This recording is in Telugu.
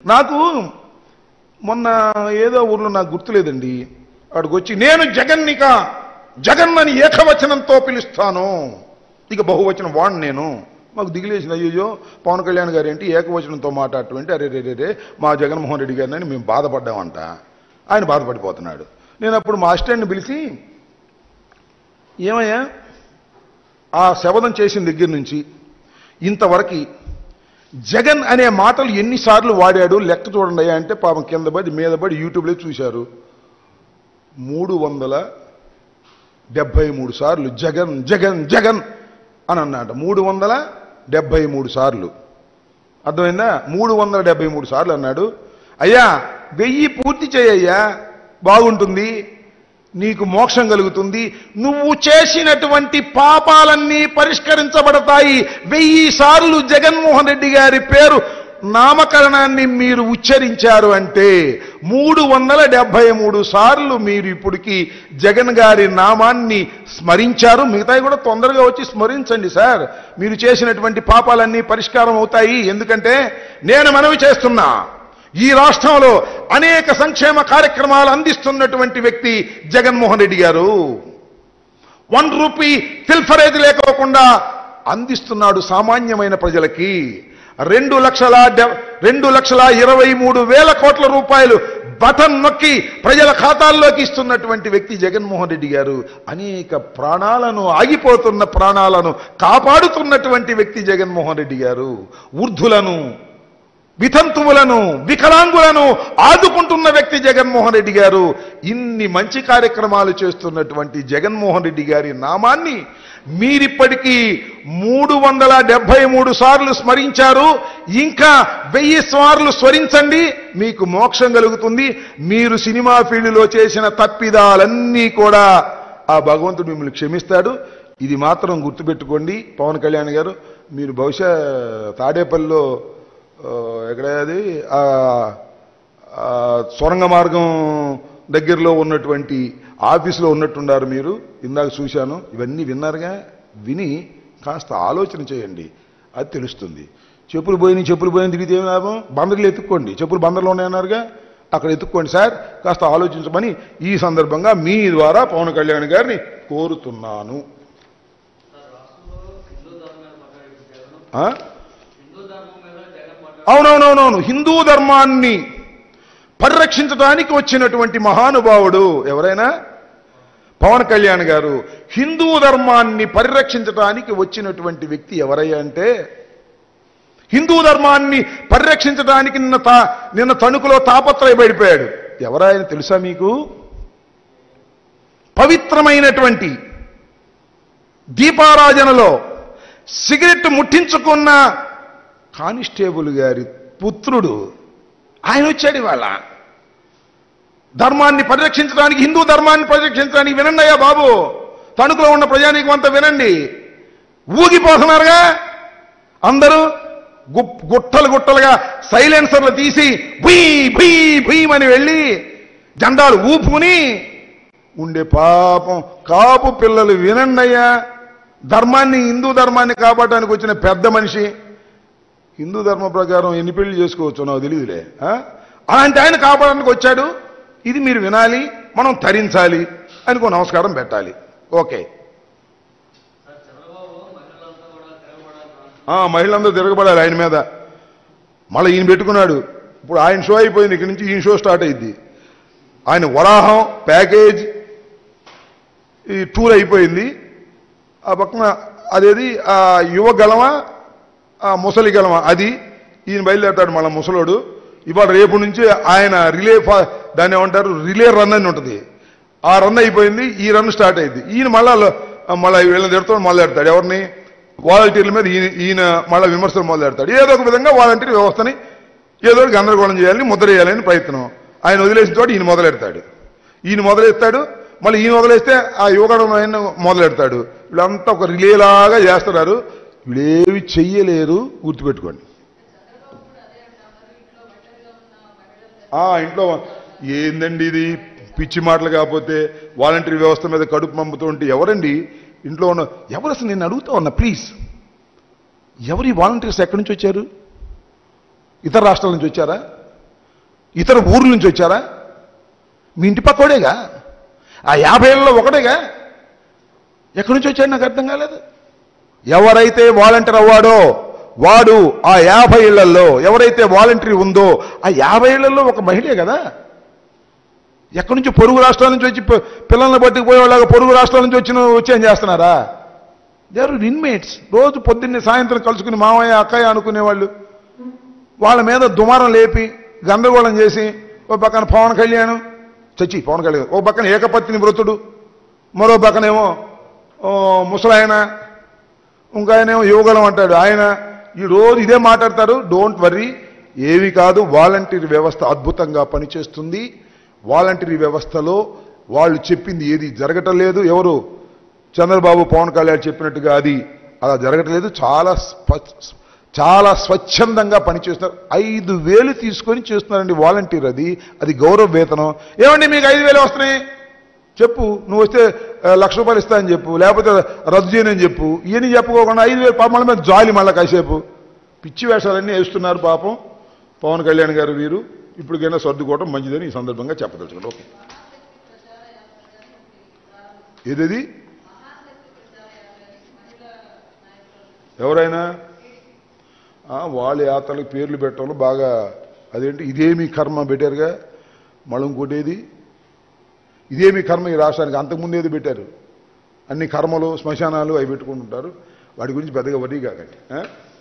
నాకు మొన్న ఏదో ఊర్లో నాకు గుర్తులేదండి వాడికి వచ్చి నేను జగన్నిక జగన్ అని ఏకవచనంతో పిలుస్తాను ఇక బహువచనం వాడిని నేను మాకు దిగిలేసిన అయ్యో పవన్ కళ్యాణ్ గారు ఏంటి ఏకవచనంతో మాట్లాడటం ఏంటి అరే రే రే రే మా జగన్మోహన్ రెడ్డి గారిని అని మేము బాధపడ్డామంట ఆయన బాధపడిపోతున్నాడు నేను అప్పుడు మా అసిస్టెంట్ని పిలిచి ఏమయ్యా ఆ శబదం చేసిన దగ్గర నుంచి ఇంతవరకు జగన్ అనే మాటలు ఎన్నిసార్లు వాడాడు లెక్క చూడండి అయ్యా అంటే పాపం కింద పడి మీద పడి యూట్యూబ్లో చూశారు మూడు వందల డెబ్బై మూడు సార్లు జగన్ జగన్ జగన్ అని అన్నాడు మూడు వందల డెబ్బై మూడు సార్లు అర్థమైందా మూడు వందల డెబ్బై మూడు సార్లు అన్నాడు అయ్యా వెయ్యి పూర్తి చేయయ్యా బాగుంటుంది నీకు మోక్షం కలుగుతుంది నువ్వు చేసినటువంటి పాపాలన్నీ పరిష్కరించబడతాయి వెయ్యి సార్లు జగన్మోహన్ రెడ్డి గారి పేరు నామకరణాన్ని మీరు ఉచ్చరించారు అంటే మూడు వందల డెబ్బై మూడు సార్లు మీరు ఇప్పటికి జగన్ గారి నామాన్ని స్మరించారు మిగతాయి కూడా తొందరగా వచ్చి స్మరించండి సార్ మీరు చేసినటువంటి పాపాలన్నీ పరిష్కారం అవుతాయి ఎందుకంటే నేను మనవి చేస్తున్నా ఈ రాష్ట్రంలో అనేక సంక్షేమ కార్యక్రమాలు అందిస్తున్నటువంటి వ్యక్తి జగన్మోహన్ రెడ్డి గారు వన్ రూపీ ఫిల్ఫరేజ్ లేకోకుండా అందిస్తున్నాడు సామాన్యమైన ప్రజలకి రెండు లక్షల డె- రెండు లక్షల ఇరవై మూడు వేల కోట్ల రూపాయలు బటన్ నొక్కి ప్రజల ఖాతాల్లోకి ఇస్తున్నటువంటి వ్యక్తి జగన్మోహన్ రెడ్డి గారు అనేక ప్రాణాలను ఆగిపోతున్న ప్రాణాలను కాపాడుతున్నటువంటి వ్యక్తి జగన్మోహన్ రెడ్డి గారు వృద్ధులను వితంతువులను వికలాంగులను ఆదుకుంటున్న వ్యక్తి జగన్మోహన్ రెడ్డి గారు ఇన్ని మంచి కార్యక్రమాలు చేస్తున్నటువంటి జగన్మోహన్ రెడ్డి గారి నామాన్ని మీరిప్పటికీ మూడు వందల డెబ్బై మూడు సార్లు స్మరించారు ఇంకా వెయ్యి సార్లు స్మరించండి మీకు మోక్షం కలుగుతుంది మీరు సినిమా ఫీల్డ్లో చేసిన తప్పిదాలన్నీ కూడా ఆ భగవంతుడు మిమ్మల్ని క్షమిస్తాడు ఇది మాత్రం గుర్తుపెట్టుకోండి పవన్ కళ్యాణ్ గారు మీరు బహుశా తాడేపల్లిలో ఆ, ఎక్కడ అది ఆ, ఆ, సొరంగ మార్గం దగ్గరలో ఉన్నటువంటి ఆఫీసులో ఉన్నట్టున్నారు మీరు ఇందాక చూశాను ఇవన్నీ విన్నారుగా విని కాస్త ఆలోచన చేయండి అది తెలుస్తుంది చెప్పులు పోయినాయి చెప్పులు పోయిన తిరిగితే ఏం లాభం బందర్లు ఎత్తుక్కోండి చెప్పులు బందర్లో ఉన్నాయన్నారుగా అక్కడ ఎత్తుక్కోండి సార్ కాస్త ఆలోచించమని ఈ సందర్భంగా మీ ద్వారా పవన్ కళ్యాణ్ గారిని కోరుతున్నాను ఆ? అవునవునవునవును హిందూ ధర్మాన్ని పరిరక్షించడానికి వచ్చినటువంటి మహానుభావుడు ఎవరైనా పవన్ కళ్యాణ్ గారు హిందూ ధర్మాన్ని పరిరక్షించడానికి వచ్చినటువంటి వ్యక్తి ఎవరయ్యా అంటే హిందూ ధర్మాన్ని పరిరక్షించడానికి నిన్న తా నిన్న తణుకులో తాపత్రయపడిపోయాడు ఎవరాయన తెలుసా మీకు పవిత్రమైనటువంటి దీపారాజనలో సిగరెట్ ముట్టించుకున్న కానిస్టేబుల్ గారి పుత్రుడు ఆయన వచ్చాడు ఇవాళ ధర్మాన్ని పరిరక్షించడానికి హిందూ ధర్మాన్ని పరిరక్షించడానికి వినండి అయ్యా బాబు తణుకులో ఉన్న ప్రజానీకం అంతా వినండి ఊగిపోతున్నారుగా అందరూ గు- గుట్టలు గుట్టలుగా సైలెన్సర్లు తీసి భుయ్ భుయ్ భుయ్యమని వెళ్ళి జెండాలు ఊపుకుని ఉండే పాపం కాపు పిల్లలు వినండి అయ్యా ధర్మాన్ని హిందూ ధర్మాన్ని కాపాడడానికి వచ్చిన పెద్ద మనిషి హిందూ ధర్మ ప్రకారం ఎన్ని పెళ్లి చేసుకోవచ్చు నాకు తెలియదులే ఆ? అలాంటి ఆయన కాపాడడానికి వచ్చాడు ఇది మీరు వినాలి మనం తరించాలి అనుకో నమస్కారం పెట్టాలి ఓకే ఆ, మహిళలందరూ తిరగబడాలి ఆయన మీద మళ్ళీ ఈయన పెట్టుకున్నాడు ఇప్పుడు ఆయన షో అయిపోయింది ఇక్కడి నుంచి ఈయన షో స్టార్ట్ అయింది ఆయన వరాహం ప్యాకేజ్ ఈ టూర్ అయిపోయింది ఆ పక్కన అదేది ఆ యువ గలమా ఆ ముసలి గలమా అది ఈయన బయలుదేరతాడు మళ్ళీ ముసలోడు ఇవాళ రేపు నుంచి ఆయన రిలే ఫా- దాన్ని ఏమంటారు రిలే రన్ అని ఉంటుంది ఆ రన్ అయిపోయింది ఈ రన్ స్టార్ట్ అయింది ఈయన మళ్ళా లో- మళ్ళీ వీళ్ళని తిడతాడు మొదలెడతాడు ఎవరిని వాలంటీర్ల మీద ఈయన ఈయన మళ్ళీ విమర్శలు మొదలెడతాడు ఏదో ఒక విధంగా వాలంటీర్ వ్యవస్థని ఏదో ఒకటి గందరగోళం చేయాలని ముద్ర వేయాలని ప్రయత్నం ఆయన వదిలేసిన చోట ఈయన మొదలెడతాడు ఈయన మొదలెడతాడు మళ్ళీ ఈయన వదిలేస్తే ఆ యువగడం ఆయన మొదలెడతాడు వీళ్ళంతా ఒక రిలేలాగా చేస్తున్నారు వీళ్ళేవి చెయ్యలేరు గుర్తుపెట్టుకోండి ఆ ఇంట్లో ఏందండి ఇది పిచ్చి మాటలు కాకపోతే వాలంటరీ వ్యవస్థ మీద కడుపు పంపుతూ ఉంటే ఎవరండి ఇంట్లో ఉన్న ఎవరు అసలు నేను అడుగుతా ఉన్నా ప్లీజ్ ఎవరు ఈ వాలంటీర్స్ ఎక్కడి నుంచి వచ్చారు ఇతర రాష్ట్రాల నుంచి వచ్చారా ఇతర ఊర్ల నుంచి వచ్చారా మీ ఇంటి పక్కోడేగా ఆ యాభై ఏళ్ళలో ఒకటేగా ఎక్కడి నుంచి వచ్చాడు నాకు అర్థం కాలేదు ఎవరైతే వాలంటీర్ అవ్వాడో వాడు ఆ యాభై ఇళ్లలో ఎవరైతే వాలంటరీ ఉందో ఆ యాభై ఇళ్లలో ఒక మహిళే కదా ఎక్కడి నుంచి పొరుగు రాష్ట్రాల నుంచి వచ్చి పి- పిల్లల్ని పట్టుకుపోయేవాళ్ళగా పొరుగు రాష్ట్రాల నుంచి వచ్చిన వచ్చి ఏం చేస్తున్నారా దేర్ ఇన్మేట్స్ రోజు పొద్దున్నే సాయంత్రం కలుసుకుని మామయ్య అక్కయ్య అనుకునేవాళ్ళు వాళ్ళ మీద దుమారం లేపి గందరగోళం చేసి ఓ పక్కన పవన్ కళ్యాణ్ చచ్చి పవన్ కళ్యాణ్ ఓ పక్కన ఏకపత్ని మృతుడు మరో పక్కనేమో ఓ ముసలాయన ఇంకా ఆయనేమో యువగలం అంటాడు ఆయన ఈ రోజు ఇదే మాట్లాడతారు డోంట్ వర్రీ ఏవి కాదు వాలంటీర్ వ్యవస్థ అద్భుతంగా పనిచేస్తుంది వాలంటీర్ వ్యవస్థలో వాళ్ళు చెప్పింది ఏది జరగటం లేదు ఎవరు చంద్రబాబు పవన్ కళ్యాణ్ చెప్పినట్టుగా అది అలా జరగట్లేదు చాలా స్ప- చాలా స్వచ్ఛందంగా పనిచేస్తున్నారు ఐదు వేలు తీసుకొని చేస్తున్నారండి వాలంటీర్ అది అది గౌరవ వేతనం ఏమండి మీకు ఐదు వేలు వస్తున్నాయి చెప్పు నువ్వు వస్తే ఆ, లక్ష రూపాయలు ఇస్తా అని చెప్పు లేకపోతే రద్దు చేయనని చెప్పు ఇవన్నీ చెప్పుకోకుండా ఐదు వేలు పాపం వాళ్ళ మీద జాలి మళ్ళీ కాసేపు పిచ్చి వేషాలన్నీ వేస్తున్నారు పాపం పవన్ కళ్యాణ్ గారు వీరు ఇప్పటికైనా సర్దుకోవడం మంచిదని ఈ సందర్భంగా చెప్పదలుచుకోండి ఓకే ఏదది ఎవరైనా ఆ, వాళ్ళ యాత్రలకు పేర్లు పెట్టడంలో బాగా అదేంటి ఇదేమి కర్మ పెట్టారుగా మళ్ళీ ఇంకోటేది ఇదేమి కర్మ ఈ రాష్ట్రానికి అంతకుముందు ఏది పెట్టారు అన్ని కర్మలు శ్మశానాలు అవి పెట్టుకుంటుంటారు వాటి గురించి పెద్దగా వరీ కాకండి ఆ?